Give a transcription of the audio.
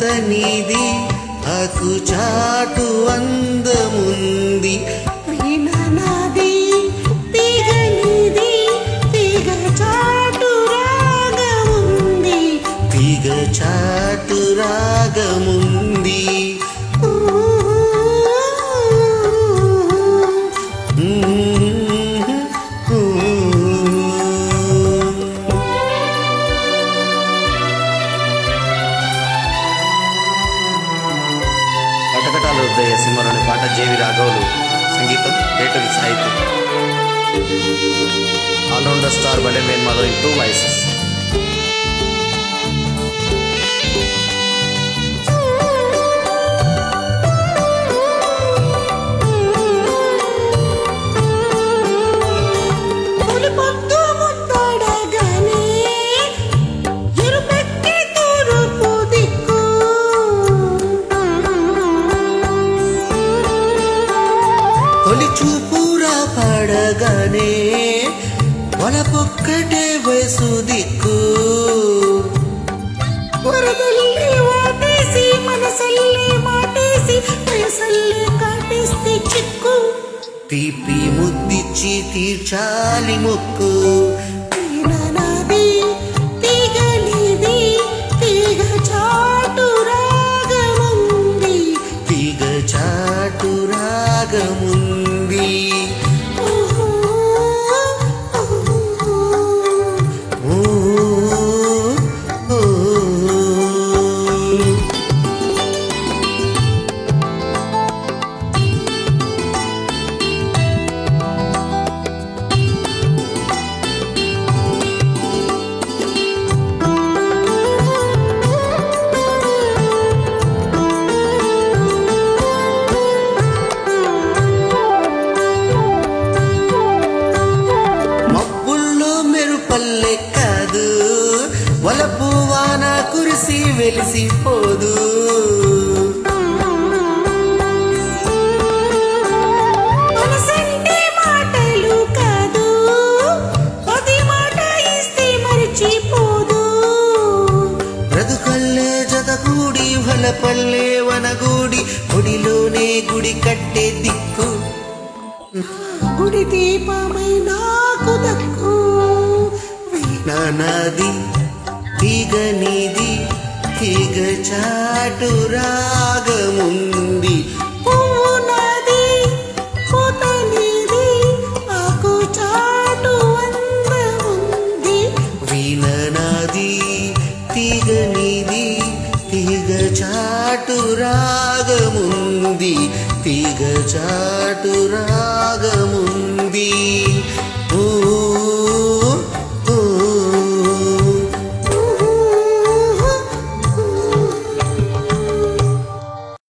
నీది ఆకు చాటు అందముంది వీణ నాది తీగ నీది తీగ చాటు రాగముంది తీగ చాటు రాగముంది కటకటాల హృదయ సింహలోని పాట జేవి రాఘవులు సంగీతం పేటవి సాహిత్యం ఆల్రౌండర్ స్టార్ బడే మెయిన్ మదర్ ఇన్ టూ వాయిసెస్ తొలి పొద్దు ముద్దడగానే ఎరుపెక్కి తూర్పు దిక్కు తొలి చూపురా పడగానే పొక్కటే వయసు దిక్కు వరదల్లి వాటేసి మనసల్లి మాటేసి వయసల్లి కాటేస్తే చిక్కు తీపి ముద్దిచ్చి తీర్చాలి ముక్కు వీణ నాది తీగ నీది తీగ చాటు రాగముంది తీగ చాటు రాగముంది ఓహో, ఓహో. ఓ, ఓ. మబ్బుల్లో మెరుపల్లె కాదు వలపు వాన కురిసి వెలిసిపోదు మనసంటే మాటలు కాదు పది మాట ఇస్తే మరిచిపోదు బ్రతుకల్లే జతగూడి వలపల్లె వనగూడి గుడిలోనే గుడి కట్టే దిక్కు గుడి దీపమై నాకు దక్కు నానాది తీగ నీది తీగ చాటు రాగముంది పువ్వు నాది పూత నీది ఆకు చాటు అందముంది వీణ నాది తీగ నీది తీగ చాటు రాగముంది తీగ చాటు రాగముంది ఓ